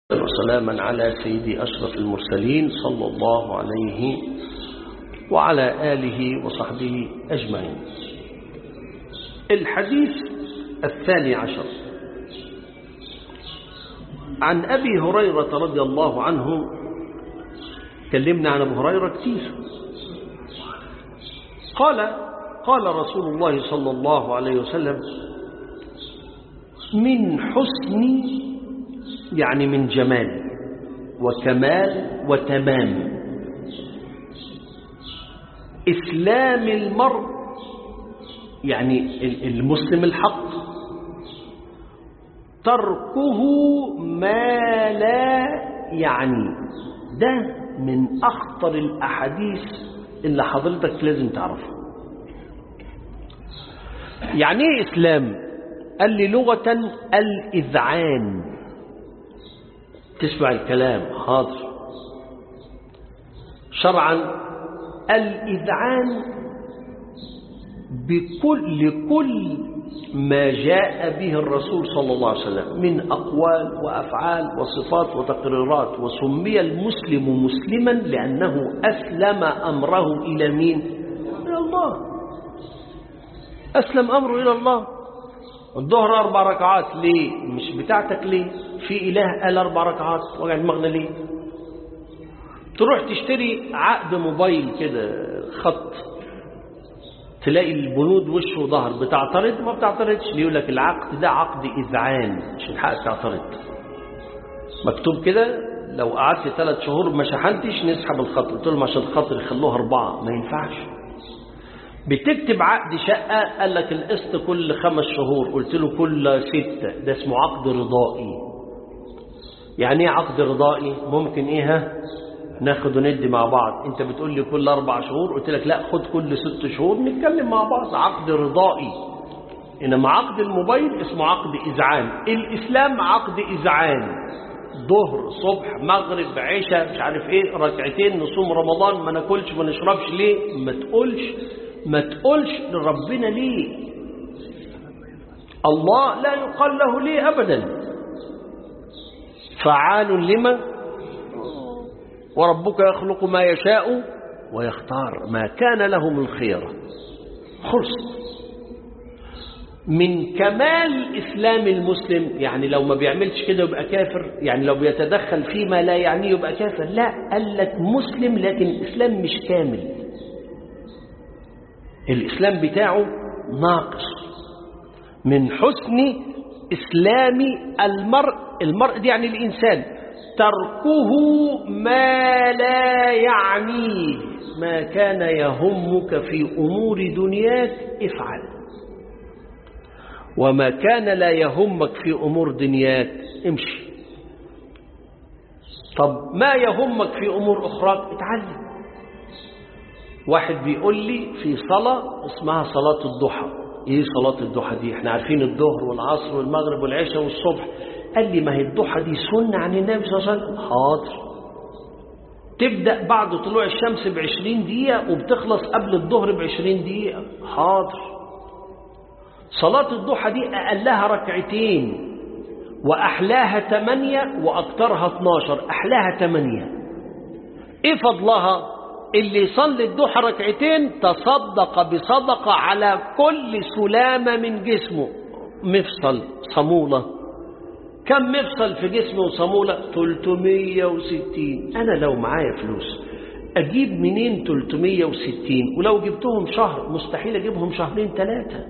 وسلاما على سيد أشرف المرسلين صلى الله عليه وعلى آله وصحبه أجمعين الحديث الثاني عشر عن أبي هريرة رضي الله عنه كلمنا عن أبو هريرة كثير قال قال رسول الله صلى الله عليه وسلم من حسن يعني من جمال وكمال وتمام إسلام المرء يعني المسلم الحق تركه ما لا يعني ده من أخطر الأحاديث اللي حضرتك لازم تعرفها يعني ايه إسلام قال لي لغة الإذعان تسمع الكلام حاضر شرعا الإذعان بكل لكل ما جاء به الرسول صلى الله عليه وسلم من أقوال وأفعال وصفات وتقريرات وسمي المسلم مسلما لأنه أسلم أمره إلى مين؟ إلى الله أسلم أمره إلى الله الظهر أربع ركعات ليه؟ مش بتاعتك ليه؟ في إله قال أربع ركعات وقع دماغنا ليه؟ تروح تشتري عقد موبايل كده خط تلاقي البنود وش وظهر بتعترض ما بتعترضش ليه يقول لك العقد ده عقد إذعان مش من حقك تعترض مكتوب كده لو قعدت ثلاث شهور ما شحنتش نسحب الخط قلت لهم عشان خاطر يخلوها أربعة ما ينفعش بتكتب عقد شقة قال لك القسط كل خمس شهور قلت له كل ستة ده اسمه عقد رضائي يعني ايه عقد رضائي ممكن ايه ها ناخد وندي مع بعض انت بتقول لي كل اربع شهور قلت لك لا خد كل ست شهور نتكلم مع بعض عقد رضائي انما عقد الموبايل اسمه عقد اذعان الاسلام عقد اذعان ظهر صبح مغرب عشاء مش عارف ايه ركعتين نصوم رمضان ما ناكلش ما نشربش ليه ما تقولش ما تقولش لربنا ليه الله لا يقال له ليه ابدا فعال لما وربك يخلق ما يشاء ويختار ما كان لهم الخيرة خلص من كمال إسلام المسلم يعني لو ما بيعملش كده يبقى كافر يعني لو بيتدخل فيما لا يعنيه يبقى كافر لا قال لك مسلم لكن الإسلام مش كامل الإسلام بتاعه ناقص من حسن إسلام المرء المرء دي يعني الإنسان تركه ما لا يعنيه ما كان يهمك في أمور دنياك افعل وما كان لا يهمك في أمور دنياك امشي طب ما يهمك في أمور أخراك اتعلم واحد بيقول لي في صلاة اسمها صلاة الضحى ايه صلاة الضحى دي احنا عارفين الظهر والعصر والمغرب والعشاء والصبح قال لي ما هي الضحى دي سنة عن النبي صلى الله عليه وسلم حاضر تبدأ بعد طلوع الشمس بعشرين دقيقة وبتخلص قبل الظهر بعشرين دقيقة حاضر صلاة الضحى دي أقلها ركعتين وأحلاها تمانية وأكترها اتناشر أحلاها تمانية إيه فضلها اللي يصلي الضحى ركعتين تصدق بصدقة على كل سلامة من جسمه مفصل صمولة كم مفصل في جسمه وصمولة 360 أنا لو معايا فلوس أجيب منين 360 ولو جبتهم شهر مستحيل أجيبهم شهرين ثلاثة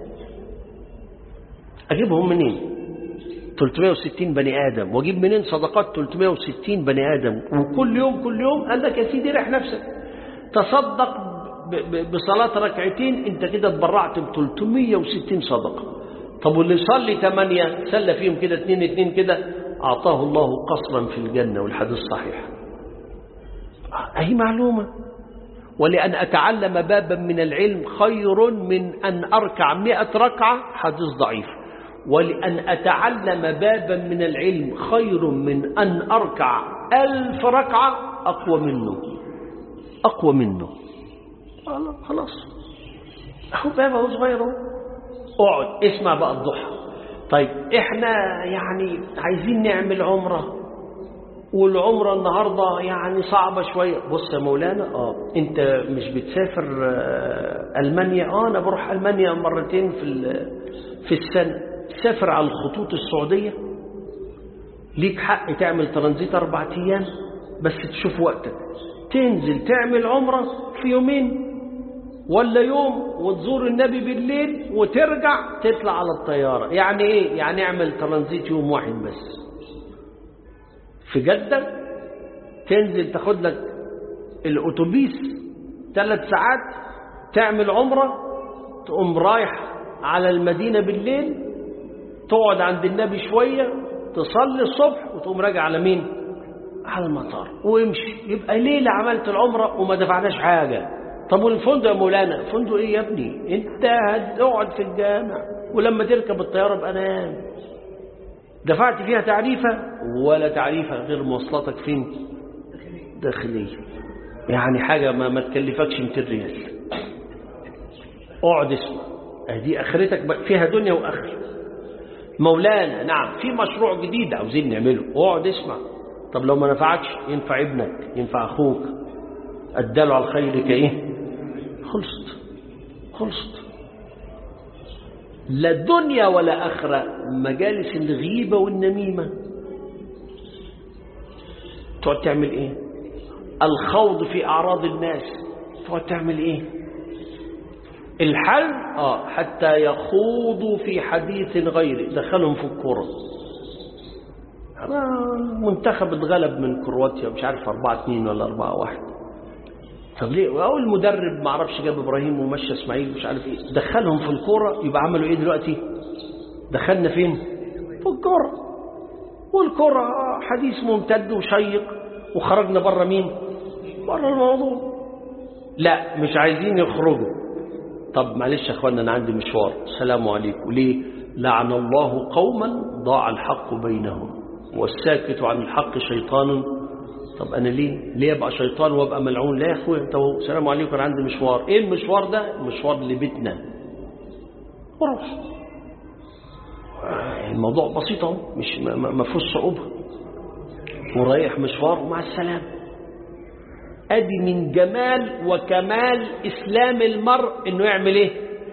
أجيبهم منين 360 بني آدم وأجيب منين صدقات 360 بني آدم وكل يوم كل يوم قال لك يا سيدي ريح نفسك تصدق بصلاة ركعتين انت كده اتبرعت ب 360 صدقة طب واللي يصلي ثمانية سلى فيهم كده اتنين اتنين كده أعطاه الله قصرا في الجنة والحديث صحيح أي معلومة ولأن أتعلم بابا من العلم خير من أن أركع مئة ركعة حديث ضعيف ولأن أتعلم بابا من العلم خير من أن أركع ألف ركعة أقوى منه أقوى منه خلاص أهو بابا صغير اقعد اسمع بقى الضحى طيب احنا يعني عايزين نعمل عمرة والعمرة النهاردة يعني صعبة شوية بص يا مولانا اه انت مش بتسافر آه ألمانيا اه انا بروح ألمانيا مرتين في في السنة تسافر على الخطوط السعودية ليك حق تعمل ترانزيت أربع أيام بس تشوف وقتك تنزل تعمل عمرة في يومين ولا يوم وتزور النبي بالليل وترجع تطلع على الطيارة يعني ايه يعني اعمل ترانزيت يوم واحد بس في جدة تنزل تاخد لك الأتوبيس ثلاث ساعات تعمل عمرة تقوم رايح على المدينة بالليل تقعد عند النبي شوية تصلي الصبح وتقوم راجع على مين على المطار وامشي يبقى ليلة عملت العمرة وما دفعناش حاجة طب والفندق يا مولانا فندق ايه يا ابني انت هتقعد في الجامع ولما تركب الطيارة بقى نام دفعت فيها تعريفة ولا تعريفة غير مواصلاتك فين داخلية يعني حاجة ما, ما تكلفكش 200 ريال اقعد اسمع دي اخرتك بقى فيها دنيا واخره مولانا نعم في مشروع جديد عاوزين نعمله اقعد اسمع طب لو ما نفعكش ينفع ابنك ينفع اخوك اداله على الخير كايه خلصت خلصت لا دنيا ولا اخره مجالس الغيبه والنميمه تقعد تعمل ايه الخوض في اعراض الناس تقعد تعمل ايه الحل اه حتى يخوضوا في حديث غيره دخلهم في الكوره منتخب اتغلب من كرواتيا مش عارف 4 2 ولا 4 1 طب ليه او المدرب ما اعرفش جاب ابراهيم ومشى اسماعيل مش عارف ايه دخلهم في الكوره يبقى عملوا ايه دلوقتي دخلنا فين في الكوره والكوره حديث ممتد وشيق وخرجنا بره مين بره الموضوع لا مش عايزين يخرجوا طب معلش يا اخوانا انا عندي مشوار السلام عليكم ليه لعن الله قوما ضاع الحق بينهم والساكت عن الحق شيطان طب انا ليه ليه ابقى شيطان وابقى ملعون لا يا اخويا انت السلام عليكم انا عندي مشوار ايه المشوار ده مشوار لبيتنا وروح الموضوع بسيط اهو مش ما فيهوش صعوبه ورايح مشوار ومع السلامه ادي من جمال وكمال اسلام المرء انه يعمل ايه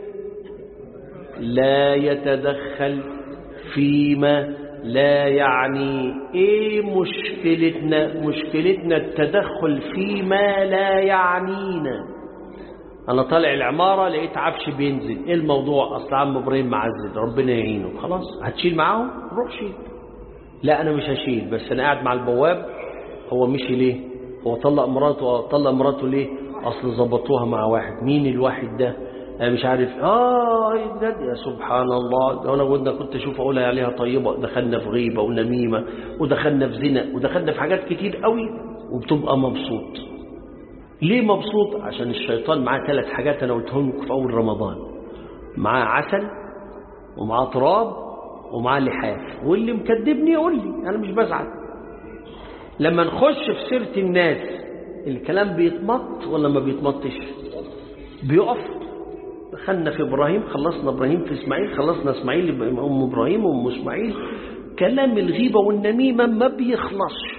لا يتدخل فيما لا يعني ايه مشكلتنا مشكلتنا التدخل فيما لا يعنينا انا طالع العمارة لقيت عفش بينزل ايه الموضوع اصل عم ابراهيم معزل ربنا يعينه خلاص هتشيل معاهم روح شيل لا انا مش هشيل بس انا قاعد مع البواب هو مشي ليه هو طلق مراته طلق مراته ليه اصل ظبطوها مع واحد مين الواحد ده أنا مش عارف اه ده يا سبحان الله ده انا قلنا كنت اشوف اقولها عليها طيبه دخلنا في غيبه ونميمه ودخلنا في زنا ودخلنا في حاجات كتير قوي وبتبقى مبسوط ليه مبسوط عشان الشيطان معاه ثلاث حاجات انا قلتهم لكم في اول رمضان معاه عسل ومعاه تراب ومعاه لحاف واللي مكدبني يقول لي انا مش بزعل لما نخش في سيره الناس الكلام بيتمط ولا ما بيتمطش بيقف دخلنا في ابراهيم خلصنا ابراهيم في اسماعيل خلصنا اسماعيل ام ابراهيم وام اسماعيل كلام الغيبه والنميمه ما بيخلصش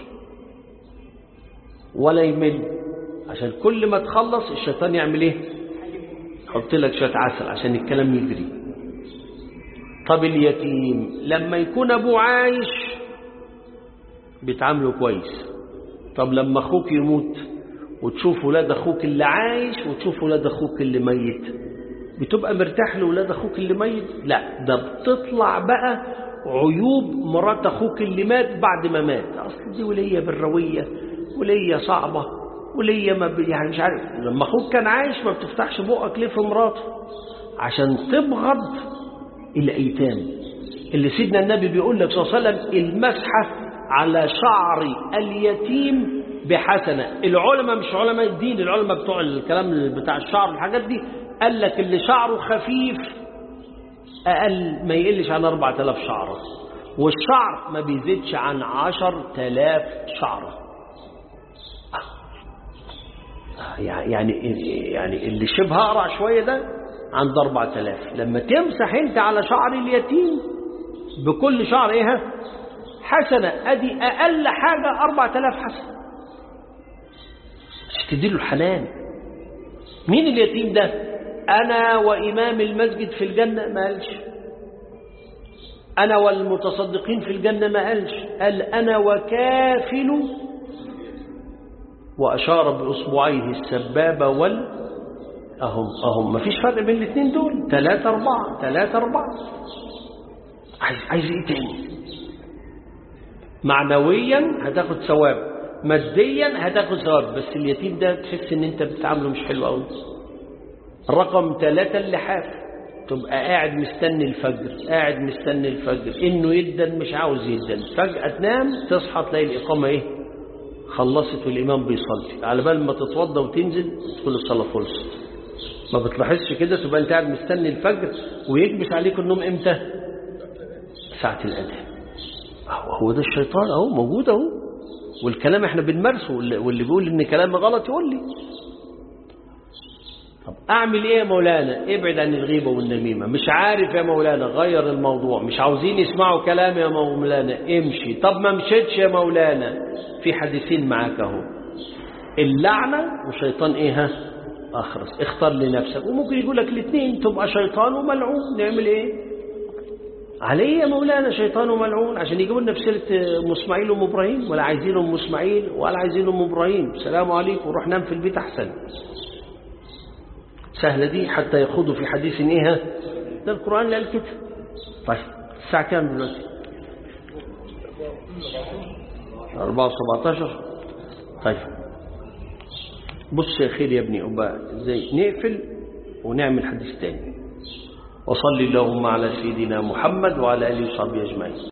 ولا يمل عشان كل ما تخلص الشيطان يعمل ايه يحط لك شويه عسل عشان الكلام يجري طب اليتيم لما يكون ابوه عايش بيتعاملوا كويس طب لما اخوك يموت وتشوف ولاد اخوك اللي عايش وتشوف ولاد اخوك اللي ميت بتبقى مرتاح لولاد اخوك اللي ميت لا ده بتطلع بقى عيوب مرات اخوك اللي مات بعد ما مات اصل دي وليه بالرويه وليه صعبه وليه ما ب... يعني مش عارف لما اخوك كان عايش ما بتفتحش بقك ليه في مراته عشان تبغض الايتام اللي سيدنا النبي بيقول لك صلى الله عليه وسلم المسحه على شعر اليتيم بحسنه العلماء مش علماء الدين العلماء بتوع الكلام بتاع الشعر والحاجات دي قال لك اللي شعره خفيف أقل ما يقلش عن 4000 شعرة والشعر ما بيزيدش عن 10000 شعرة يعني يعني اللي شبه أقرع شوية ده عند 4000 لما تمسح انت على شعر اليتيم بكل شعر ايه حسنة أدي أقل حاجة أربعة آلاف حسنة مش تديله الحنان مين اليتيم ده أنا وإمام المسجد في الجنة ما قالش أنا والمتصدقين في الجنة ما قالش قال أنا وكافل وأشار بأصبعيه السبابة وال أهم أهم ما فيش فرق بين الاثنين دول ثلاثة أربعة ثلاثة أربعة عايز عايز إيه تاني معنويا هتاخد ثواب ماديا هتاخد ثواب بس اليتيم ده تحس ان انت بتعامله مش حلو قوي رقم ثلاثة اللحاف تبقى قاعد مستني الفجر قاعد مستني الفجر انه يدن مش عاوز يدن فجأة تنام تصحى تلاقي الإقامة ايه خلصت والإمام بيصلي على بال ما تتوضى وتنزل تدخل الصلاة خلصت ما بتلاحظش كده تبقى انت قاعد مستني الفجر ويكبس عليك النوم امتى ساعة الأذان هو ده الشيطان اهو موجود اهو والكلام احنا بنمارسه واللي بيقول ان كلامي غلط يقول لي طب اعمل ايه يا مولانا ابعد عن الغيبه والنميمه مش عارف يا مولانا غير الموضوع مش عاوزين يسمعوا كلامي يا مولانا امشي طب ما مشيتش يا مولانا في حديثين معاك اهو اللعنه وشيطان ايه ها اخرس اختار لنفسك وممكن يقول لك الاثنين تبقى شيطان وملعون نعمل ايه عليه يا مولانا شيطان وملعون عشان يجيبوا لنا بسيره ام اسماعيل وام ابراهيم ولا عايزين ام اسماعيل ولا عايزين ام ابراهيم السلام عليكم روح نام في البيت احسن سهلة دي حتى يخوضوا في حديث ايه ده القرآن اللي قال كده طيب الساعة كام دلوقتي 4 17 طيب بص يا خير يا ابني أبا ازاي نقفل ونعمل حديث تاني وصلي اللهم على سيدنا محمد وعلى آله وصحبه أجمعين